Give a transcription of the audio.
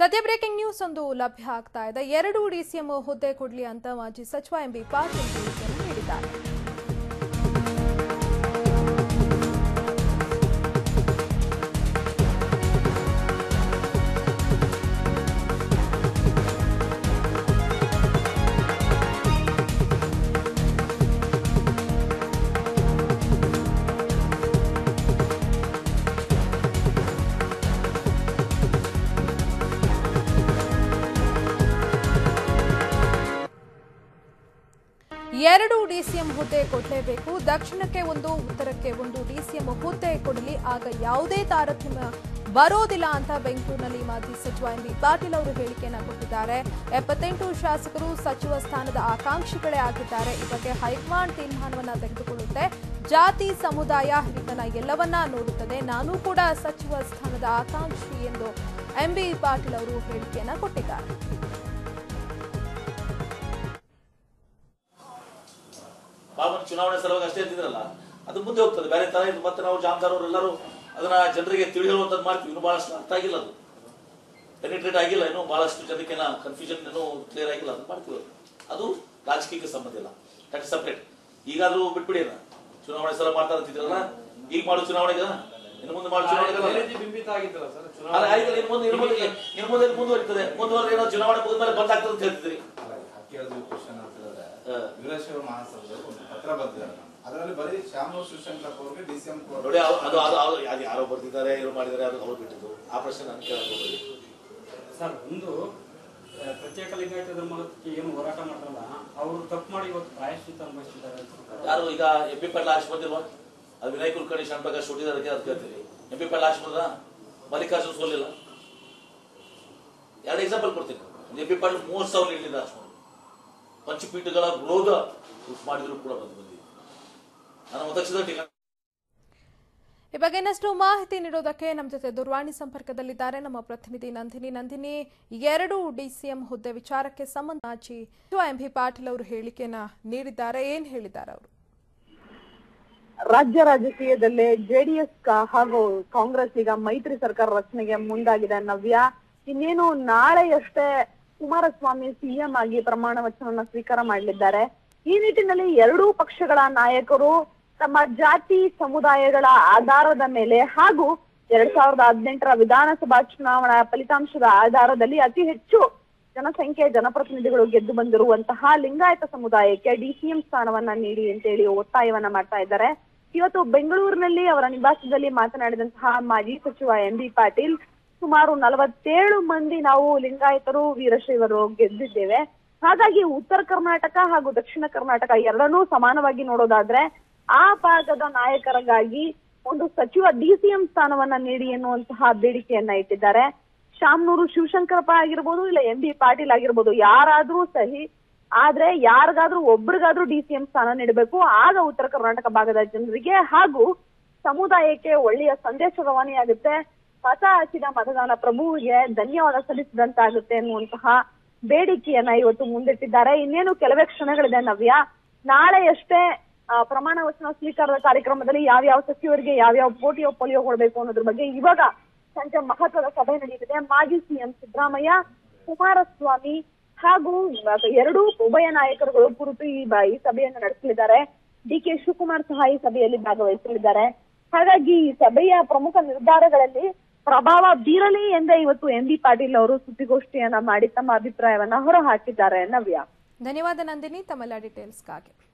ಸದ್ಯ breaking news ಒಂದು ಲಭ್ಯ ಆಗ್ತಾ ಇದೆ ಎರಡು ಡಿಸಿಎಂ ಹುದ್ದೆ ಕೊಡ್ಲಿ ಅಂತ ಮಾಜಿ ಸಚಿವ ಎಂಬಿ ಪಾಟೀಲ್ ಹೇಳಿಕೆಯನ್ನು ನೀಡಿದ್ದಾರೆ ಎರಡು ಡಿಸಿಎಂ ಹುದ್ದೆ ಕೊಡಲೇಬೇಕು ದಕ್ಷಿಣಕ್ಕೆ ಒಂದು ಉತ್ತರಕ್ಕೆ ಒಂದು ಡಿಸಿಎಂ ಹುದ್ದೆ ಕೊಡಲಿ ಆಗ ಯಾವುದೇ ತಾರತಮ್ಯ ಬರೋದಿಲ್ಲ ಅಂತ ಬೆಂಗಳೂರಿನಲ್ಲಿ ಮಾಜಿ ಸಚಿವ ಎಂ ಬಿ ಪಾಟೀಲ್ ಅವರು ಹೇಳಿಕೆಯನ್ನ ಕೊಟ್ಟಿದ್ದಾರೆ ಎಪ್ಪತ್ತೆಂಟು ಶಾಸಕರು ಸಚಿವ ಸ್ಥಾನದ ಆಕಾಂಕ್ಷಿಗಳೇ ಆಗಿದ್ದಾರೆ ಈ ಬಗ್ಗೆ ಹೈಕಮಾಂಡ್ ತೀರ್ಮಾನವನ್ನ ತೆಗೆದುಕೊಳ್ಳುತ್ತೆ ಜಾತಿ ಸಮುದಾಯ ಹಿರಿತನ ಎಲ್ಲವನ್ನ ನೋಡುತ್ತದೆ ನಾನು ಕೂಡ ಸಚಿವ ಸ್ಥಾನದ ಆಕಾಂಕ್ಷಿ ಎಂದು ಎಂ ಬಿ ಪಾಟೀಲ್ ಅವರು ಹೇಳಿಕೆಯನ್ನ ಕೊಟ್ಟಿದ್ದಾರೆ ಬಾಬನ್ ಚುನಾವಣೆ ಸಲುವಾಗಿ ಅಷ್ಟೇ ಅಂತಿದ್ರಲ್ಲ ಅದು ಮುಂದೆ ಹೋಗ್ತದೆ ಬೇರೆ ತರ ಇದು ಮತ್ತೆ ನಾವು ಜಾಮದಾರ್ ಎಲ್ಲರೂ ಅದನ್ನ ಜನರಿಗೆ ತಿಳಿ ಹೇಳುವಂತದ್ದು ಮಾಡ್ತೀವಿ ಇನ್ನು ಬಹಳಷ್ಟು ಅರ್ಥ ಆಗಿಲ್ಲ ಅದು ಪೆನಿಟ್ರೇಟ್ ಆಗಿಲ್ಲ ಇನ್ನು ಬಹಳಷ್ಟು ಜನಕ್ಕೆ ಕನ್ಫ್ಯೂಷನ್ ಇನ್ನೂ ಕ್ಲಿಯರ್ ಆಗಿಲ್ಲ ಅದು ಮಾಡ್ತೀವಿ ಅದು. ಅದು ರಾಜಕೀಯಕ್ಕೆ ಸಂಬಂಧ ಇಲ್ಲ ದಟ್ ಸಪ್ರೇಟ್ ಈಗಾದ್ರೂ ಬಿಟ್ಬಿಡಿ ಅದನ್ನ. ಚುನಾವಣೆ ಸಲ ಮಾಡ್ತಾ ಇರ್ತಿದ್ರಲ್ಲ ಈಗ ಮಾಡೋ ಚುನಾವಣೆಗೆ ಇನ್ನು ಮುಂದೆ ಮಾಡೋ ಚುನಾವಣೆಗೆ ಎನರ್ಜಿ ಬಿಂಬಿತ ಆಗಿದ್ದಲ್ಲ ಸರ್ ಅಲ್ಲ ಚುನಾವಣೆ ಆಯ್ತಲ್ಲ ಇನ್ನು ಮುಂದೆ ಇನ್ನು ಮುಂದೆ ಇನ್ನು ಮುಂದೆ ಇದು ಮುಂದುವರಿತದೆ ಮುಂದುವರೆದ್ರೆ ಏನೋ ಚುನಾವಣೆ ಮುಗಿದ್ಮೇಲೆ ಬಂದಾಗ್ತದೆ ಅಂತ ಹೇಳ್ತಿದ್ರಿ ಕೇಳಿದ್ವಿ ಕ್ವಶನ್ ಅಂತ ಹೇಳಿದ್ರೆ ಹಾ. ವೀರಶೈವ ಮಹಾಸಭೆಯವರು ಒಂದು ಪತ್ರ ಬರೆದಿದ್ದಾರೆ ಅದರಲ್ಲಿ ಬರೀ ಶ್ಯಾಮನೂರ್ ಶಿವಶಂಕರಪ್ಪ ಅವ್ರಿಗೆ ಡಿ ಸಿ ಎಂ ನೋಡಿ ಅವ್- ಅದು ಅದು ಅದು ಅದು ಯಾರೋ ಬರ್ತಿದ್ದಾರೆ ಏನು ಮಾಡಿದ್ದಾರೆ ಅದು ಅವ್ರು ಬಿಟ್ಟಿದ್ದು ಆ ಪ್ರಶ್ನೆ ನಾನು ಕೇಳಕ್ ಹೋಗ್ಬೇಡಿ ಸರ್ ಒಂದು ಆ, ಪ್ರತ್ಯೇಕ ಲಿಂಗಾಯತ ಧರ್ಮಕ್ಕೆ ಏನು ಹೋರಾಟ ಮಾಡ್ತಾರಲ್ಲ ಅವರು ತಪ್ಪು ಮಾಡಿ ಇವತ್ತು ಪ್ರಾಯಶ್ಚಿತ್ತ ಅನುಭವಿಸಿದ್ದಾರೆ ಅಂತ ಯಾರು ಈಗ ಎಂ ಪಿ ಪಾಟೀಲ್ ಆಶ್ ಬಂದಿಲ್ವಾ ಅದು ವಿನಯ್ ಕುಲಕರ್ಣಿ ಶಣ್ಬಾಗ ಸುಟ್ಟಿದ್ದಕ್ಕೆ ಅದು ಕೇಳ್ತೀರಿ ಎಂ ಪಿ ಪಾಟೀಲ್ ಆಶ್ ಬಂದ ಮಲ್ಲಿಕಾರ್ಜುನ್ ಸೋಲಿಲ್ಲ ಎರಡು ಎಕ್ಸಾಂಪಲ್ ಕೊಡ್ತೀನಿ ಎಂ ಪಿ ಪಾಟೀಲ್ ಮೂವತ್ತು ಸಾವಿರ ನೀಡಿದ ಆಶ್ ಮಾಡಿ ಪಂಚಪೀಠಗಳ ವಿರೋಧ ಮಾಡಿದ್ರು ಕೂಡ ಬಂದು ಬಂದಿದೆ ನನ್ನ ಮತಕ್ಷೇತ್ರ ಟೀಕಾ ಈ ಬಗ್ಗೆ ಇನ್ನಷ್ಟು ಮಾಹಿತಿ ನೀಡೋದಕ್ಕೆ ನಮ್ಮ ಜೊತೆ ದೂರವಾಣಿ ಸಂಪರ್ಕದಲ್ಲಿದ್ದಾರೆ ನಮ್ಮ ಪ್ರತಿನಿಧಿ ನಂದಿನಿ ನಂದಿನಿ ಎರಡು ಡಿಸಿಎಂ ಹುದ್ದೆ ವಿಚಾರಕ್ಕೆ ಸಂಬಂಧ ಮಾಜಿ ಸಚಿವ ಎಂ ಬಿ ಪಾಟೀಲ್ ಅವರು ಹೇಳಿಕೆಯನ್ನ ನೀಡಿದ್ದಾರೆ ಏನ್ ಹೇಳಿದ್ದಾರೆ ಅವರು ರಾಜ್ಯ ರಾಜಕೀಯದಲ್ಲೇ ಜೆಡಿಎಸ್ ಹಾಗೂ ಕಾಂಗ್ರೆಸ್ ಈಗ ಮೈತ್ರಿ ಸರ್ಕಾರ ರಚನೆಗೆ ಮುಂದಾಗಿದೆ ನವ್ಯ ಇನ್ನೇನು ನಾಳೆಯಷ್ಟೇ ಕುಮಾರಸ್ವಾಮಿ ಸಿಎಂ ಆಗಿ ಪ್ರಮಾಣ ವಚನವನ್ನ ಸ್ವೀಕಾರ ಮಾಡಲಿದ್ದಾರೆ ಈ ನಿಟ್ಟಿನಲ್ಲಿ ಎರಡೂ ಪಕ್ಷಗಳ ನಾಯಕರು ತಮ್ಮ ಜಾತಿ ಸಮುದಾಯಗಳ ಆಧಾರದ ಮೇಲೆ ಹಾಗೂ ಎರಡ್ ಸಾವಿರದ ಹದಿನೆಂಟರ ವಿಧಾನಸಭಾ ಚುನಾವಣಾ ಫಲಿತಾಂಶದ ಆಧಾರದಲ್ಲಿ ಅತಿ ಹೆಚ್ಚು ಜನಸಂಖ್ಯೆ ಜನಪ್ರತಿನಿಧಿಗಳು ಗೆದ್ದು ಬಂದಿರುವಂತಹ ಲಿಂಗಾಯತ ಸಮುದಾಯಕ್ಕೆ ಡಿಸಿಎಂ ಸ್ಥಾನವನ್ನ ನೀಡಿ ಅಂತೇಳಿ ಒತ್ತಾಯವನ್ನ ಮಾಡ್ತಾ ಇದ್ದಾರೆ ಇವತ್ತು ಬೆಂಗಳೂರಿನಲ್ಲಿ ಅವರ ನಿವಾಸದಲ್ಲಿ ಮಾತನಾಡಿದಂತಹ ಮಾಜಿ ಸಚಿವ ಎಂ ಬಿ ಪಾಟೀಲ್ ಸುಮಾರು ನಲವತ್ತೇಳು ಮಂದಿ ನಾವು ಲಿಂಗಾಯತರು ವೀರಶೈವರು ಗೆದ್ದಿದ್ದೇವೆ ಹಾಗಾಗಿ ಉತ್ತರ ಕರ್ನಾಟಕ ಹಾಗೂ ದಕ್ಷಿಣ ಕರ್ನಾಟಕ ಎರಡನ್ನೂ ಸಮಾನವಾಗಿ ನೋಡೋದಾದ್ರೆ ಆ ಭಾಗದ ನಾಯಕರಿಗಾಗಿ ಒಂದು ಸಚಿವ ಡಿಸಿಎಂ ಸ್ಥಾನವನ್ನ ನೀಡಿ ಎನ್ನುವಂತಹ ಬೇಡಿಕೆಯನ್ನ ಇಟ್ಟಿದ್ದಾರೆ ಶಾಮನೂರು ಶಿವಶಂಕರಪ್ಪ ಆಗಿರ್ಬೋದು ಇಲ್ಲ ಎಂ ಬಿ ಪಾಟೀಲ್ ಆಗಿರ್ಬೋದು ಯಾರಾದ್ರೂ ಸಹಿ ಆದ್ರೆ ಯಾರಿಗಾದ್ರೂ ಒಬ್ರಿಗಾದ್ರೂ ಡಿಸಿಎಂ ಸ್ಥಾನ ನೀಡಬೇಕು ಆಗ ಉತ್ತರ ಕರ್ನಾಟಕ ಭಾಗದ ಜನರಿಗೆ ಹಾಗೂ ಸಮುದಾಯಕ್ಕೆ ಒಳ್ಳೆಯ ಸಂದೇಶ ರವಾನೆಯಾಗುತ್ತೆ ಮತ ಹಾಕಿದ ಮತದಾನ ಪ್ರಭುವಿಗೆ ಧನ್ಯವಾದ ಸಲ್ಲಿಸಿದಂತಾಗುತ್ತೆ ಎನ್ನುವಂತಹ ಬೇಡಿಕೆಯನ್ನ ಇವತ್ತು ಮುಂದಿಟ್ಟಿದ್ದಾರೆ ಇನ್ನೇನು ಕೆಲವೇ ಕ್ಷಣಗಳಿದೆ ನವ್ಯ ನಾಳೆಯಷ್ಟೇ ಆ, ಪ್ರಮಾಣ ವಚನ ಸ್ವೀಕಾರದ ಕಾರ್ಯಕ್ರಮದಲ್ಲಿ ಯಾವ್ಯಾವ ಸಚಿವರಿಗೆ ಯಾವ್ಯಾವ ಪೋಟಿಯೋ ಪೋಲಿಯೋ ಕೊಡಬೇಕು ಅನ್ನೋದ್ರ ಬಗ್ಗೆ ಇವಾಗ ಸಂಜೆ ಮಹತ್ವದ ಸಭೆ ನಡೆಯುತ್ತಿದೆ ಮಾಜಿ ಸಿಎಂ ಸಿದ್ದರಾಮಯ್ಯ ಕುಮಾರಸ್ವಾಮಿ ಹಾಗೂ ಎರಡೂ ಉಭಯ ನಾಯಕರುಗಳು ಕುರಿತು ಈ ಬ- ಈ ಸಭೆಯನ್ನು ನಡೆಸಲಿದ್ದಾರೆ ಡಿ ಕೆ ಶಿವಕುಮಾರ್ ಸಹ ಈ ಸಭೆಯಲ್ಲಿ ಭಾಗವಹಿಸಲಿದ್ದಾರೆ ಹಾಗಾಗಿ ಈ ಸಭೆಯ ಪ್ರಮುಖ ನಿರ್ಧಾರಗಳಲ್ಲಿ ಪ್ರಭಾವ ಬೀರಲಿ ಎಂದೇ ಇವತ್ತು ಎಂ ಬಿ ಪಾಟೀಲ್ ಅವರು ಸುದ್ದಿಗೋಷ್ಠಿಯನ್ನ ಮಾಡಿ ತಮ್ಮ ಅಭಿಪ್ರಾಯವನ್ನ ಹೊರಹಾಕಿದ್ದಾರೆ ನವ್ಯ ಧನ್ಯವಾದ ನಂದಿನಿ ತಮ್ಮೆಲ್ಲ ಡೀಟೇಲ್ಸ್ಗಾಗಿ